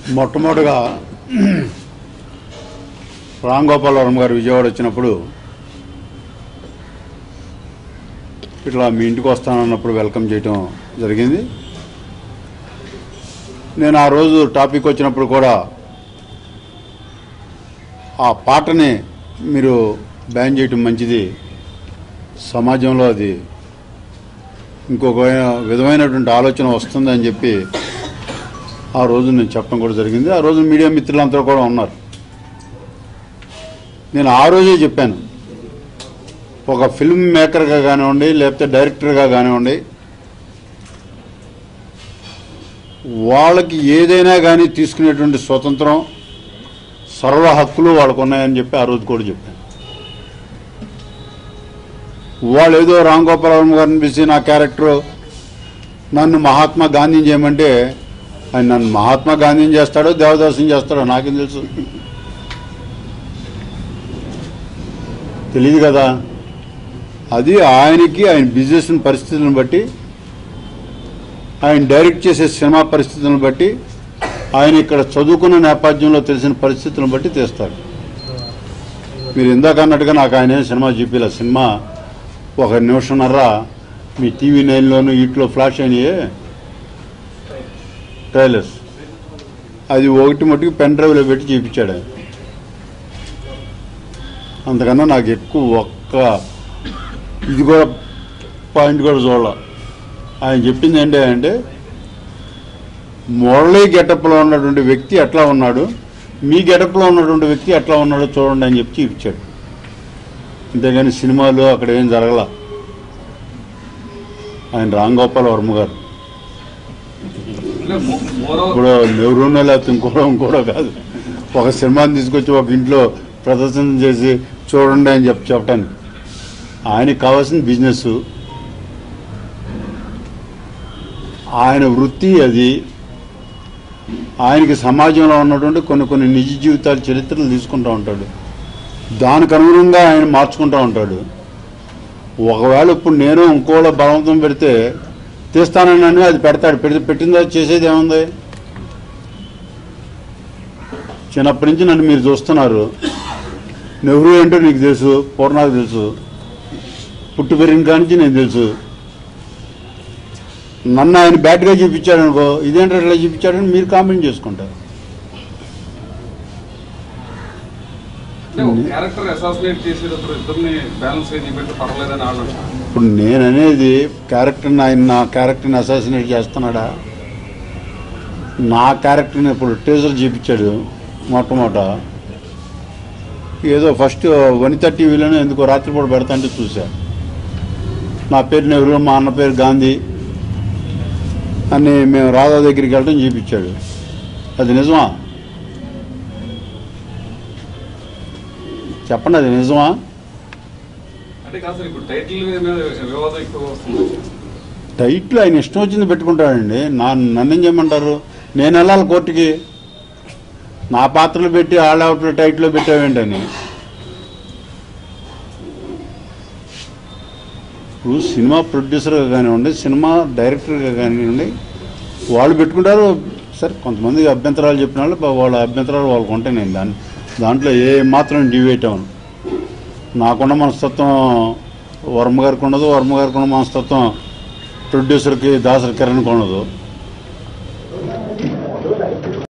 మొట్టమొదటిగా రామ్ గోపాలవరం గారు విజయవాడ వచ్చినప్పుడు ఇట్లా మీ ఇంటికి వస్తానన్నప్పుడు వెల్కమ్ చేయటం జరిగింది నేను ఆ రోజు టాపిక్ వచ్చినప్పుడు కూడా ఆ పాటని మీరు బ్యాన్ చేయటం మంచిది సమాజంలో అది ఇంకొక విధమైనటువంటి ఆలోచన వస్తుందని చెప్పి ఆ రోజు నేను చెప్పడం కూడా జరిగింది ఆ రోజు మీడియా మిత్రులంతా కూడా ఉన్నారు నేను ఆ రోజే చెప్పాను ఒక ఫిల్మ్ మేకర్గా కానివ్వండి లేకపోతే డైరెక్టర్గా కానివ్వండి వాళ్ళకి ఏదైనా కానీ తీసుకునేటువంటి స్వతంత్రం సర్వ హక్కులు వాళ్ళకు ఉన్నాయని చెప్పి ఆ రోజు కూడా చెప్పాను వాళ్ళు ఏదో రామ్ గోపాలవరం గారిని పిలిచి నా క్యారెక్టర్ నన్ను మహాత్మా గాంధీని చేయమంటే ఆయన నన్ను మహాత్మా గాంధీని చేస్తాడో దేవదాసం చేస్తాడో నాకేం తెలుసు తెలియదు కదా అది ఆయనకి ఆయన బిజినెస్ పరిస్థితులను బట్టి ఆయన డైరెక్ట్ చేసే సినిమా పరిస్థితులను బట్టి ఆయన ఇక్కడ చదువుకున్న నేపథ్యంలో తెలిసిన పరిస్థితులను బట్టి తీస్తాడు మీరు ఇందాక అన్నట్టుగా నాకు ఆయన ఏం సినిమా చూపిలే సినిమా ఒక నిమిషంన్నర మీ టీవీ నైన్లోను వీటిలో ఫ్లాష్ అయినాయే ట్రైలర్స్ అది ఒకటి మట్టుకు పెన్ డ్రైవ్లో పెట్టి చూపించాడు ఆయన అంతకన్నా నాకు ఎక్కువ ఒక్క ఇది కూడా పాయింట్ కూడా చూడాల ఆయన చెప్పింది ఏంటి అంటే మురళీ గెటప్లో ఉన్నటువంటి వ్యక్తి ఎట్లా ఉన్నాడు మీ గెటప్లో ఉన్నటువంటి వ్యక్తి ఎట్లా ఉన్నాడో చూడండి అని చెప్పి చూపించాడు అంతేగాని సినిమాలు అక్కడ ఏం జరగల ఆయన రామ్ గోపాల్ వర్మ గారు అంటే మో- మోరో ఇప్పుడు ఎవరున్నా లేకపోతే ఇంకోడో ఇంకోడో కాదు ఒక సినిమాని తీసుకొచ్చి ఒక ఇంట్లో ప్రదర్శన చేసి చూడండి అని చెప్పి చెప్పటానికి ఆయనకి కావాల్సిన బిజినెస్ ఆయన వృత్తి అది ఆయనకి సమాజంలో ఉన్నటువంటి కొన్ని కొన్ని నిజ జీవితాల చరిత్రలు తీసుకుంటూ ఉంటాడు దానికి అనుగుణంగా ఆయన మార్చుకుంటూ ఉంటాడు ఒకవేళ ఇప్పుడు నేను ఇంకోళ్ళ బలవంతం పెడితే తీస్తానని అది పెడతాడు పెడితే పెట్టిన తర్వాత చేసేది ఏముంది చిన్నప్పటి నుంచి నన్ను మీరు చూస్తున్నారు నెహ్రూ ఏంటో నీకు తెలుసు పూర్ణాకు తెలుసు పుట్టి పెరిగిన కాడి నుంచి నేను తెలుసు నన్ను ఆయన బ్యాట్గా చూపించాడు అనుకో ఇదేంటో ఇట్లా చూపించాడని మీరు కామెంట్ చేసుకుంటారు అంటే ఒక క్యారెక్టర్ అసాసినేట్ చేసేటప్పుడు ఇద్దరిని బ్యాలెన్స్ చేసి పెట్టి పర్వాలేదని వాళ్ళు అంటారు. ఇప్పుడు నేను అనేది క్యారెక్టర్ని ఆయన నా క్యారెక్టర్ని అసాసినేట్ చేస్తున్నాడా నా క్యారెక్టర్ని ఇప్పుడు టీజర్ చూపించాడు మొట్టమొదట ఏదో ఫస్ట్ వనిత టీవీలోనే ఎందుకో రాత్రిపూట పెడతాంటే చూసా నా పేరు నెహ్రూ మా అన్న పేరు గాంధీ అని మేము రాధా దగ్గరికి వెళ్ళడం చూపించాడు అది నిజమా చెప్పండి అది నిజమా అంటే కాదు సార్ ఇప్పుడు టైటిల్ మీద వివాదం ఎక్కువ వస్తుంది టైట్లు ఆయన ఇష్టం వచ్చింది పెట్టుకుంటాడండి నా నన్నేం చేయమంటారు నేను వెళ్ళాలి కోర్టుకి నా పాత్రలు పెట్టి ఆల్ అవుట్ టైట్లో పెట్టావేంటని ఇప్పుడు సినిమా ప్రొడ్యూసర్గా కానివ్వండి సినిమా డైరెక్టర్గా కానివ్వండి వాళ్ళు పెట్టుకుంటారు సరే కొంతమంది అభ్యంతరాలు చెప్పిన వాళ్ళు బా- వాళ్ళ అభ్యంతరాలు వాళ్ళకు ఉంటాయి నేను దాని దాంట్లో ఏ మాత్రం డివేట్ అవ్వను నాకున్న మనస్తత్వం వర్మ గారికి ఉండదు వర్మ గారికి ఉన్న మనస్తత్వం ప్రొడ్యూసర్కి దాసరి కిరణ్కి ఉండదు